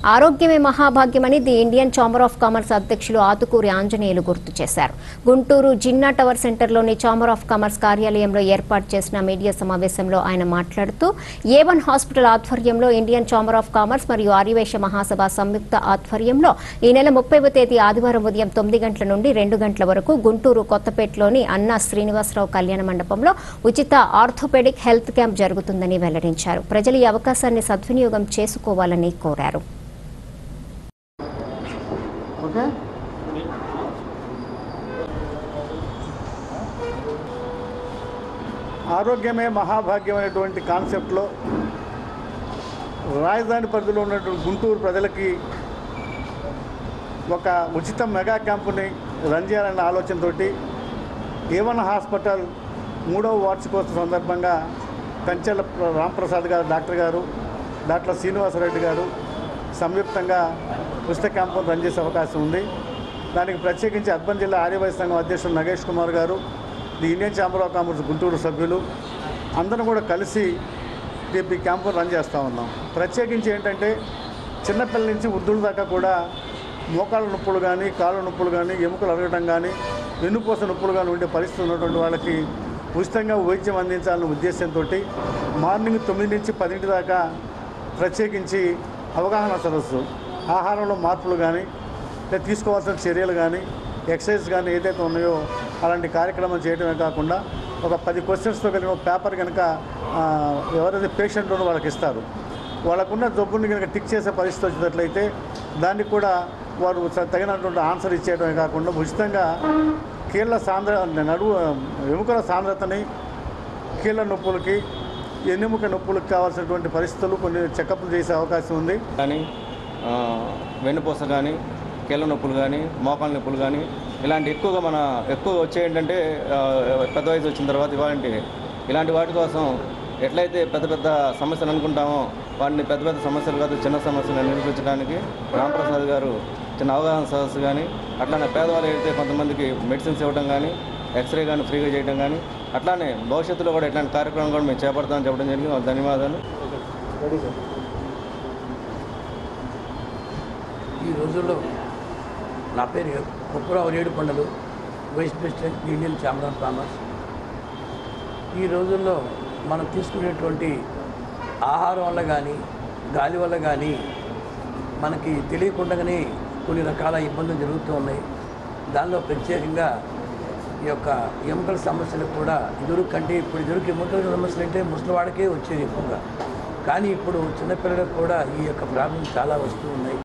ఆరోగ్యమే మహాభాగ్యమని the Indian chamber of commerce అధ్యక్షులు ఆతుకూరి ఆంజనేయులు గుర్తు చేశారు గుంటూరు జిన్నా టవర్ సెంటర్లోని ఛాంబర్ ఆఫ్ కామర్స్ కార్యాలయంలో ఏర్పాటు చేసిన మీడియా సమావేశంలో ఆయన మాట్లాడుతూ ఏ వన్ హాస్పిటల్ ఆధ్వర్యంలో ఇండియన్ ఛాంబర్ ఆఫ్ కామర్స్ మరియు ఆర్యవేశ మహాసభ సంయుక్త ఆధ్వర్యంలో ఈ నెల ముప్పైవ తేదీ ఆదివారం ఉదయం తొమ్మిది గంటల నుండి రెండు గంటల వరకు గుంటూరు కొత్తపేటలోని అన్నా శ్రీనివాసరావు కళ్యాణ మండపంలో ఉచిత ఆర్థోపెడిక్ హెల్త్ క్యాంప్ జరుగుతుందని వెల్లడించారు ప్రజలు ఈ అవకాశాన్ని సద్వినియోగం చేసుకోవాలని కోరారు ఓకే ఆరోగ్యమే మహాభాగ్యం అనేటువంటి కాన్సెప్ట్లో రాజధాని పరిధిలో ఉన్నటువంటి గుంటూరు ప్రజలకి ఒక ఉచిత మెగా క్యాంపుని రన్ చేయాలన్న ఆలోచనతోటి ఏవన్ హాస్పిటల్ మూడవ వార్షికోత్సవం సందర్భంగా కంచెల రాంప్రసాద్ గారు డాక్టర్ గారు డాక్టర్ శ్రీనివాసరెడ్డి గారు సంయుక్తంగా ఉచిత క్యాంపును రన్ చేసే అవకాశం ఉంది దానికి ప్రత్యేకించి అర్బన్ జిల్లా ఆర్యవైశ్య సంఘం అధ్యక్షుడు Nagesh Kumar garu the Indian chamber of commerce Guntur సభ్యులు అందరం కూడా కలిసి రేపు ఈ క్యాంపును రన్ చేస్తూ ఉన్నాం ప్రత్యేకించి ఏంటంటే చిన్నపిల్లల నుంచి వృద్ధుల దాకా కూడా మోకాళ్ళ నొప్పులు కానీ కాళ్ళ నొప్పులు కానీ ఎముకలు అరగటం కానీ వెన్నుపూస నొప్పులు కానీ ఉండే పరిస్థితి ఉన్నటువంటి వాళ్ళకి ఉచితంగా వైద్యం అందించాలనే ఉద్దేశంతో మార్నింగ్ తొమ్మిది నుంచి పదింటి దాకా ప్రత్యేకించి అవగాహన సదస్సు ఆహారంలో మార్పులు కానీ లేదా తీసుకోవాల్సిన చర్యలు కానీ ఎక్సర్సైజ్ కానీ ఏదైతే ఉన్నాయో అలాంటి కార్యక్రమం చేయడమే కాకుండా ఒక పది క్వశ్చన్స్తో కలిగిన ఒక పేపర్ కనుక ఆ, ఎవరైతే పేషెంట్ ఉన్నారో వాళ్ళకి ఇస్తారు వాళ్ళకున్న జబ్బుని కనుక టిక్ చేసే పరిస్థితి వచ్చినట్లయితే దానికి కూడా వారు స- తగినటువంటి ఆన్సర్ ఇచ్చేయడమే కాకుండా ఉచితంగా కీళ్ళ సాంద్ర నడువు ఎముకల సాంద్రతని కీళ్ళ నొప్పులకి ఎన్నెముక నొప్పులకు కావాల్సినటువంటి పరిస్థితులు కొన్ని చెకప్లు చేసే అవకాశం ఉంది కానీ ఆ, వెన్నుపూస కానీ కీళ్ళ నొప్పులు కానీ మోకాళ్ళ నొప్పులు కానీ ఇలాంటి ఎక్కువగా మన ఎక్కువ వచ్చే ఏంటంటే ఆ, పెద్ద వయసు వచ్చిన తర్వాత ఇలాంటి ఇలాంటి వాటి కోసం ఎట్లయితే పెద్ద పెద్ద సమస్యలు అనుకుంటామో వాటిని పెద్ద పెద్ద సమస్యలు కాదు చిన్న సమస్యలు నిరూపించడానికి రామప్రసాద్ గారు చిన్న అవగాహన సదస్సు కానీ అట్లానే పేదవాళ్ళు అయితే కొంతమందికి మెడిసిన్స్ ఇవ్వడం కానీ ఎక్స్రే కానీ ఫ్రీగా చేయడం కానీ అట్లానే భవిష్యత్తులో కూడా ఇట్లాంటి కార్యక్రమం కూడా మేము చేపడతామని చెప్పడం జరిగింది వాళ్ళకి ధన్యవాదాలు ఈ రోజుల్లో నా పేరు Kupparao Redukondalu vice president Indian chamber of commerce ఈ రోజుల్లో మనం తీసుకునేటువంటి ఆహారం వల్ల కానీ గాలి వల్ల కానీ మనకి తెలియకుండానే కొన్ని రకాల ఇబ్బందులు జరుగుతూ ఉన్నాయి దానిలో ప్రత్యేకంగా ఈ యొక్క ఎముకల సమస్యలు కూడా ఇదివరకు కంటే ఇప్పుడు ఇదివరకు ఎముకల సమస్యలు అంటే ముసలివాడికే వచ్చేది ఎక్కువగా కానీ ఇప్పుడు చిన్నపిల్లలకు కూడా ఈ యొక్క ప్రాబ్లం చాలా వస్తూ ఉన్నాయి